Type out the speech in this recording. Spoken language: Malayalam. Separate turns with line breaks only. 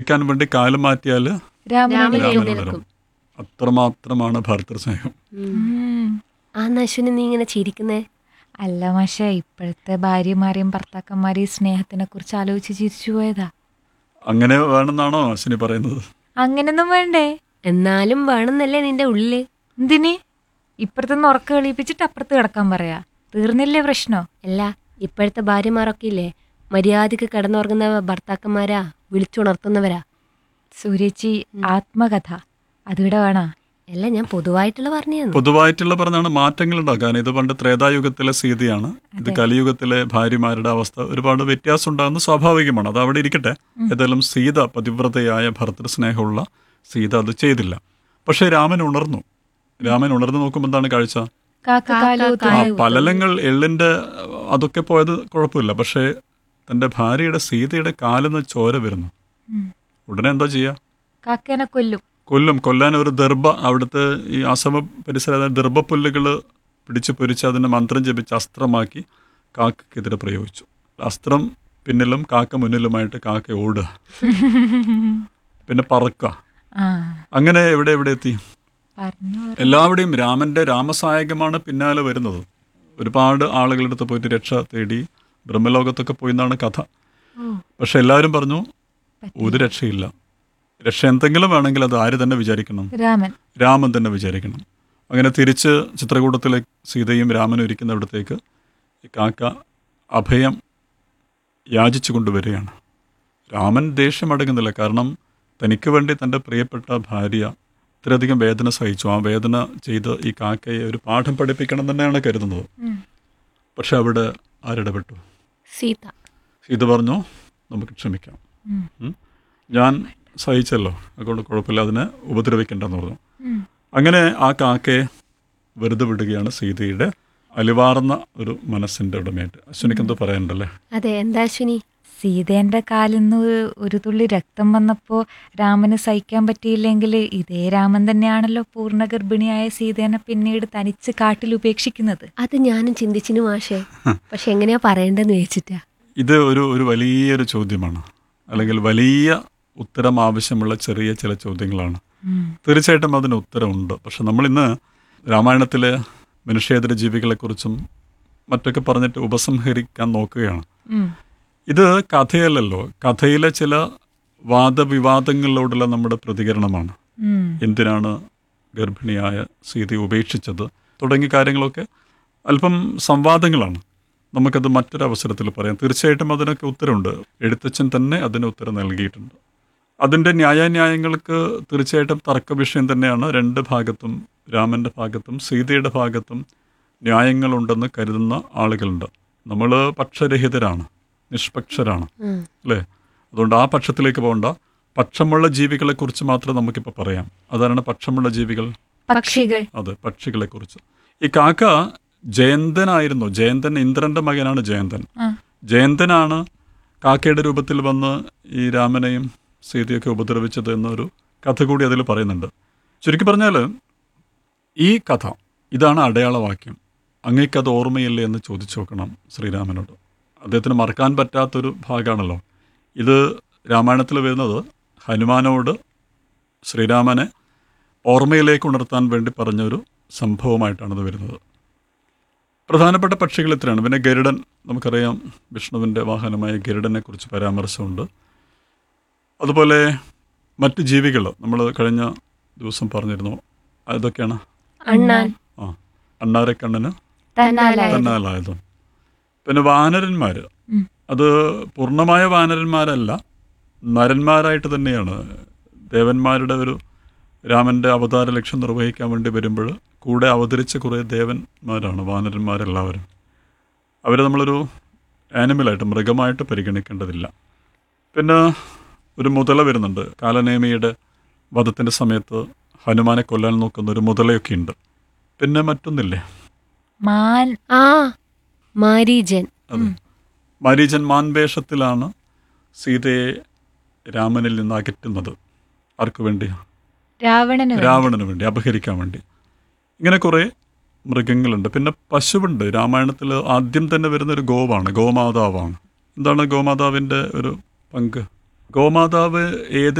കഴിക്കാൻ വേണ്ടി കാല് മാറ്റിയാൽ
രാമൻ
രാമൻ
രാമൻ
എഴുന്നേൽക്കും
വരും അത്രമാത്രമാണ് ഭർത്തൃസ്നേഹം
ഉം.
ആ നശുവിന് നീ ഇങ്ങനെ ചിരിക്കുന്നേ
അല്ല മാഷെ ഇപ്പോഴത്തെ ഭാര്യമാരെയും ഭർത്താക്കന്മാരെയും സ്നേഹത്തിനെ കുറിച്ച് ആലോചിച്ച് ചിരിച്ചു പോയതാ
അങ്ങനെ വേണമെന്നാണോ അശ്വിനി പറയുന്നത്
അങ്ങനൊന്നും വേണ്ടേ
എന്നാലും വേണമെന്നല്ലേ നിന്റെ ഉള്ളില്
എന്തിന് ഇപ്പുറത്തുനിന്ന് ഉറക്കം എളീപ്പിച്ചിട്ട് അപ്പുറത്ത് കിടക്കാൻ പറയാ തീർന്നില്ലേ പ്രശ്നോ
അല്ല ഇപ്പോഴത്തെ ഭാര്യമാരൊക്കെ ഇല്ലേ മര്യാദക്ക് കിടന്നുറങ്ങുന്ന ഭർത്താക്കന്മാരാ വിളിച്ചുണർത്തുന്നവരാ
സൂര്യച്ചി ആത്മകഥ അതിവിടെ വേണോ
അല്ല ഞാൻ പൊതുവായിട്ടുള്ള പറഞ്ഞു
പൊതുവായിട്ടുള്ള പറഞ്ഞാണ് മാറ്റങ്ങൾ ഉണ്ടാക്കാൻ ഇത് പണ്ട് ത്രേതായുഗത്തിലെ സീതയാണ് ഇത് കലിയുഗത്തിലെ ഭാര്യമാരുടെ അവസ്ഥ ഒരുപാട് വ്യത്യാസം ഉണ്ടാകുന്നത് സ്വാഭാവികമാണ് അത് അവിടെ ഇരിക്കട്ടെ ഏതായാലും സീത പതിവ്രതയായ ഭർത്തൃസ്നേഹമുള്ള സീത അത് ചെയ്തില്ല പക്ഷേ രാമൻ ഉണർന്നു രാമൻ ഉണർന്നു നോക്കുമ്പോൾ എന്താണ് കാഴ്ച
കാക്ക കാലൂത്ത്
ആ പലലങ്ങൾ എള്ളിന്റെ അതൊക്കെ പോയത് കുഴപ്പമില്ല പക്ഷേ തന്റെ ഭാര്യയുടെ സീതയുടെ കാലിന്ന് ചോര വരുന്നു ഉടനെ എന്താ ചെയ്യുക
കാക്കേനെ കൊല്ലും
കൊല്ലും കൊല്ലാൻ ഒരു ദർഭ അവിടുത്തെ ഈ ആസമ പരിസര ദർഭപ്പുല്ലുകൾ പിടിച്ച് പൊരിച്ച് അതിനെ മന്ത്രം ജപിച്ച് അസ്ത്രമാക്കി കാക്കയ്ക്കെതിരെ പ്രയോഗിച്ചു അസ്ത്രം പിന്നിലും കാക്ക മുന്നിലുമായിട്ട് കാക്ക ഓടുക പിന്നെ പറക്കുക
ആ
അങ്ങനെ എവിടെ എവിടെ എത്തി
പറഞ്ഞു
എല്ലാവിടെയും രാമന്റെ രാമസായകമാണ് പിന്നാലെ വരുന്നത് ഒരുപാട് ആളുകളുടെ അടുത്ത് പോയിട്ട് രക്ഷ തേടി ബ്രഹ്മലോകത്തൊക്കെ പോയി എന്നാണ് കഥ പക്ഷെ എല്ലാവരും പറഞ്ഞു ഒരു രക്ഷയില്ല രക്ഷ എന്തെങ്കിലും വേണമെങ്കിൽ അത് ആര് തന്നെ വിചാരിക്കണം
രാമൻ
രാമൻ തന്നെ വിചാരിക്കണം അങ്ങനെ തിരിച്ച് ചിത്രകൂടത്തിലെ സീതയും രാമനും ഇരിക്കുന്നിടത്തേക്ക് ഈ കാക്ക അഭയം യാചിച്ചു കൊണ്ടുവരികയാണ് രാമൻ ദേഷ്യം അടങ്ങുന്നില്ല കാരണം തനിക്ക് വേണ്ടി തൻ്റെ പ്രിയപ്പെട്ട ഭാര്യ ഇത്രയധികം വേദന സഹിച്ചു ആ വേദന ചെയ്ത് ഈ കാക്കയെ ഒരു പാഠം പഠിപ്പിക്കണം തന്നെയാണ് കരുതുന്നത് പക്ഷെ അവിടെ ആരിടപെട്ടു
സീത
സീത പറഞ്ഞു നമുക്ക് ക്ഷമിക്കാം ഉം. ഞാൻ സഹിച്ചല്ലോ അതുകൊണ്ട് കുഴപ്പമില്ല അതിനെ ഉപദ്രവിക്കേണ്ടെന്ന് പറഞ്ഞു അങ്ങനെ ആ കാക്കയെ വെറുതെ വിടുകയാണ് സീതയുടെ അലിവാർന്ന ഒരു മനസ്സിന്റെ ഉടമയായിട്ട് അശ്വിനിക്ക് എന്തോ പറയാനുണ്ടല്ലേ
അതെ എന്താ അശ്വിനി
സീതേന്റെ കാലിന്ന് ഒരു തുള്ളി രക്തം വന്നപ്പോ രാമന് സഹിക്കാൻ പറ്റിയില്ലെങ്കിൽ ഇതേ രാമൻ തന്നെയാണല്ലോ പൂർണ്ണ ഗർഭിണിയായ സീതേനെ പിന്നീട് തനിച്ച് കാട്ടിൽ ഉപേക്ഷിക്കുന്നത്
അത് ഞാനും ചിന്തിച്ചിന് മാഷേ പക്ഷെ എങ്ങനെയാ പറയണ്ടെന്ന് വെച്ചിട്ടാ
ഇത് ഒരു ഒരു വലിയൊരു ചോദ്യമാണ് അല്ലെങ്കിൽ വലിയ ഉത്തരം ആവശ്യമുള്ള ചെറിയ ചില ചോദ്യങ്ങളാണ് തീർച്ചയായിട്ടും അതിന് ഉത്തരമുണ്ട് പക്ഷെ നമ്മളിന്ന് രാമായണത്തിലെ മനുഷ്യേതര ജീവികളെക്കുറിച്ചും മറ്റൊക്കെ പറഞ്ഞിട്ട് ഉപസംഹരിക്കാൻ നോക്കുകയാണ്
ഉം.
ഇത് കഥയല്ലല്ലോ കഥയിലെ ചില വാദവിവാദങ്ങളിലോടുള്ള നമ്മുടെ പ്രതികരണമാണ്
ഉം.
എന്തിനാണ് ഗർഭിണിയായ സീതയെ ഉപേക്ഷിച്ചത് തുടങ്ങിയ കാര്യങ്ങളൊക്കെ അല്പം സംവാദങ്ങളാണ് നമുക്കത് മറ്റൊരു അവസരത്തിൽ പറയാം തീർച്ചയായിട്ടും അതിനൊക്കെ ഉത്തരമുണ്ട് എഴുത്തച്ഛൻ തന്നെ അതിന് ഉത്തരം നൽകിയിട്ടുണ്ട് അതിൻ്റെ ന്യായാന്യായങ്ങൾക്ക് തീർച്ചയായിട്ടും തർക്ക വിഷയം തന്നെയാണ് രണ്ട് ഭാഗത്തും രാമൻ്റെ ഭാഗത്തും സീതയുടെ ഭാഗത്തും ന്യായങ്ങളുണ്ടെന്ന് കരുതുന്ന ആളുകളുണ്ട് നമ്മൾ പക്ഷരഹിതരാണ് നിഷ്പക്ഷരാണ്
ഉം.
അല്ലേ അതുകൊണ്ട് ആ പക്ഷത്തിലേക്ക് പോകണ്ട പക്ഷമുള്ള ജീവികളെക്കുറിച്ച് മാത്രം നമുക്കിപ്പോൾ പറയാം അതാണ് പക്ഷമുള്ള ജീവികൾ
പക്ഷികൾ
അതെ പക്ഷികളെക്കുറിച്ച് ഈ കാക്ക ജയന്തനായിരുന്നു ജയന്തൻ ഇന്ദ്രന്റെ മകനാണ് ജയന്തൻ
ആ.
ജയന്തനാണ് കാക്കയുടെ രൂപത്തിൽ വന്ന് ഈ രാമനെയും സീതയൊക്കെ ഉപദ്രവിച്ചത് എന്നൊരു കഥ കൂടി അതിൽ പറയുന്നുണ്ട് ചുരുക്കി പറഞ്ഞാൽ ഈ കഥ ഇതാണ് അടയാളവാക്യം അങ്ങേക്കത് ഓർമ്മയില്ലേ എന്ന് ചോദിച്ചു നോക്കണം ശ്രീരാമനോട് അദ്ദേഹത്തിന് മറക്കാൻ പറ്റാത്തൊരു ഭാഗമാണല്ലോ ഇത് രാമായണത്തിൽ വരുന്നത് ഹനുമാനോട് ശ്രീരാമനെ ഓർമ്മയിലേക്ക് ഉണർത്താൻ വേണ്ടി പറഞ്ഞൊരു സംഭവമായിട്ടാണ് ഇത് വരുന്നത് പ്രധാനപ്പെട്ട പക്ഷികൾ ഇത്രയാണ് പിന്നെ ഗരുഡൻ നമുക്കറിയാം വിഷ്ണുവിൻ്റെ വാഹനമായ ഗരുഡനെ കുറിച്ച് പരാമർശമുണ്ട് അതുപോലെ മറ്റ് ജീവികൾ നമ്മൾ കഴിഞ്ഞ ദിവസം പറഞ്ഞിരുന്നു അതൊക്കെയാണ്
അണ്ണാൻ
ആ അണ്ണാരക്കണ്ണന്
തന്നാലായ
തന്നാലായതും പിന്നെ വാനരന്മാർ
ഉം.
അത് പൂർണ്ണമായ വാനരന്മാരല്ല നരന്മാരായിട്ട് തന്നെയാണ് ദേവന്മാരുടെ ഒരു രാമൻ്റെ അവതാര ലക്ഷ്യം നിർവഹിക്കാൻ വേണ്ടി വരുമ്പോൾ കൂടെ അവതരിച്ച കുറേ ദേവന്മാരാണ് വാനരന്മാരെല്ലാവരും അവരെ നമ്മളൊരു ആനിമലായിട്ട് മൃഗമായിട്ട് പരിഗണിക്കേണ്ടതില്ല പിന്നെ ഒരു മുതല വരുന്നുണ്ട് കാലനേമിയുടെ വധത്തിൻ്റെ സമയത്ത് ഹനുമാനെ കൊല്ലാൻ നോക്കുന്ന ഒരു മുതലയൊക്കെ ഉണ്ട് പിന്നെ മറ്റൊന്നില്ലേ
മാൻ
ആ മാരീജൻ
അതെ മരീചൻ മാൻവേഷത്തിലാണ് സീതയെ രാമനിൽ നിന്ന് അകറ്റുന്നത് ആർക്കു വേണ്ടി
രാവണന് വേണ്ടി.
രാവണന് വേണ്ടി അപഹരിക്കാൻ വേണ്ടി ഇങ്ങനെ കുറേ മൃഗങ്ങളുണ്ട് പിന്നെ പശുവുണ്ട് രാമായണത്തിൽ ആദ്യം തന്നെ വരുന്ന ഒരു ഗോവാണ് ഗോമാതാവാണ് എന്താണ് ഗോമാതാവിൻ്റെ ഒരു പങ്ക് ഗോമാതാവ് ഏത്